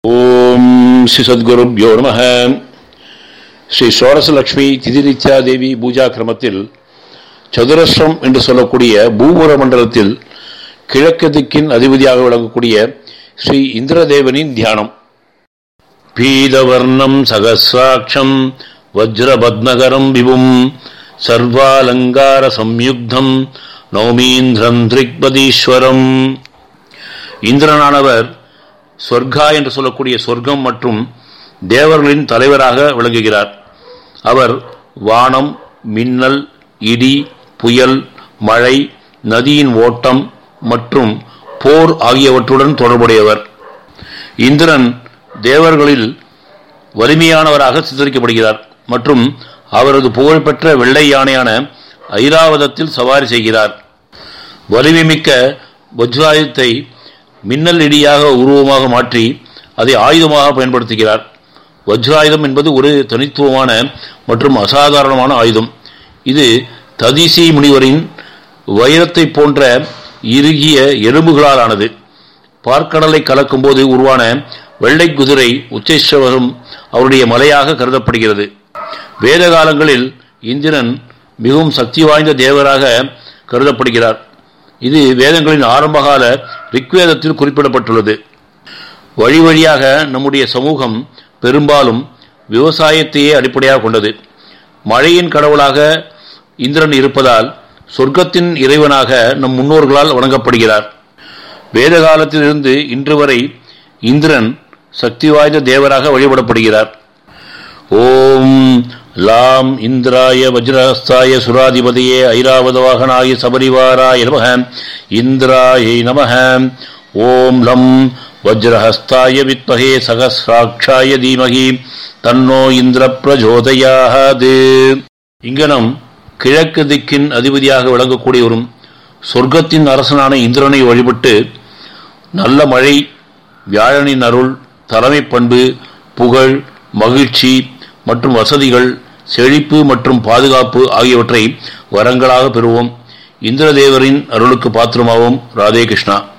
ஓம் ஸ்ரீ சத்குருப்யோ நம ஸ்ரீ சோரசலட்சுமி திதிநித்யா தேவி பூஜா கிரமத்தில் சதுரஸ்ரம் என்று சொல்லக்கூடிய பூமுர மண்டலத்தில் கிழக்கு திக்கின் அதிபதியாக விளங்கக்கூடிய ஸ்ரீ இந்திரதேவனின் தியானம் பீதவர்ணம் சகசிராட்சம் வஜ்ரபத்மகரம் விபும் சர்வாலங்கார சம்யுக்தம் நௌமீந்திரம் திரிக்பதீஸ்வரம் இந்திரனானவர் சொர்க்கா என்று சொல்லக்கூடிய சொர்க்கம் மற்றும் தேவர்களின் தலைவராக விளங்குகிறார் அவர் வானம் மின்னல் இடி புயல் மழை நதியின் ஓட்டம் மற்றும் போர் ஆகியவற்றுடன் தொடர்புடையவர் இந்திரன் தேவர்களில் வலிமையானவராக சித்தரிக்கப்படுகிறார் மற்றும் அவரது புகழ்பெற்ற வெள்ளை யானையான ஐராவதத்தில் சவாரி செய்கிறார் வலிமைமிக்க வஜ்ராயுத்தை மின்னல் இடியாக உருவமாக மாற்றி அதை ஆயுதமாக பயன்படுத்துகிறார் வஜ்ராயுதம் என்பது ஒரு தனித்துவமான மற்றும் அசாதாரணமான ஆயுதம் இது ததிசி முனிவரின் வைரத்தை போன்ற இறுகிய எலும்புகளால் ஆனது பார்க்கடலை கலக்கும் போது உருவான வெள்ளை குதிரை உச்சேஸ்வரம் அவருடைய மலையாக கருதப்படுகிறது வேத காலங்களில் இந்திரன் மிகவும் சக்தி வாய்ந்த தேவராக கருதப்படுகிறார் இது வேதங்களின் ஆரம்பகால ரிக்வேதத்தில் குறிப்பிடப்பட்டுள்ளது வழி வழியாக நம்முடைய சமூகம் பெரும்பாலும் விவசாயத்தையே அடிப்படையாக கொண்டது மழையின் கடவுளாக இந்திரன் இருப்பதால் சொர்க்கத்தின் இறைவனாக நம் முன்னோர்களால் வணங்கப்படுகிறார் வேத காலத்திலிருந்து இன்று வரை இந்திரன் சக்தி வாய்ந்த தேவராக வழிபடப்படுகிறார் ஓம் லாம் இந்திராய வஜ்ரஹஸ்தாய சுராதிபதியே ஐராவதவாகனாய சபரிவாராய நமக இந்திராயை நமக ஓம் லம் வஜ்ரஹஸ்தாய வித்மகே சகசிராட்சாய தீமகி தன்னோ இந்திர பிரஜோதயாது இங்கனம் கிழக்கு திக்கின் அதிபதியாக விளங்கக்கூடியவரும் சொர்க்கத்தின் அரசனான இந்திரனை வழிபட்டு நல்ல மழை வியாழனின் அருள் தலைமை பண்பு புகழ் மகிழ்ச்சி மற்றும் வசதிகள் செழிப்பு மற்றும் பாதுகாப்பு ஆகியவற்றை வரங்களாக பெறுவோம் இந்திரதேவரின் அருளுக்கு பாத்திரமாவோம் ராதே கிருஷ்ணா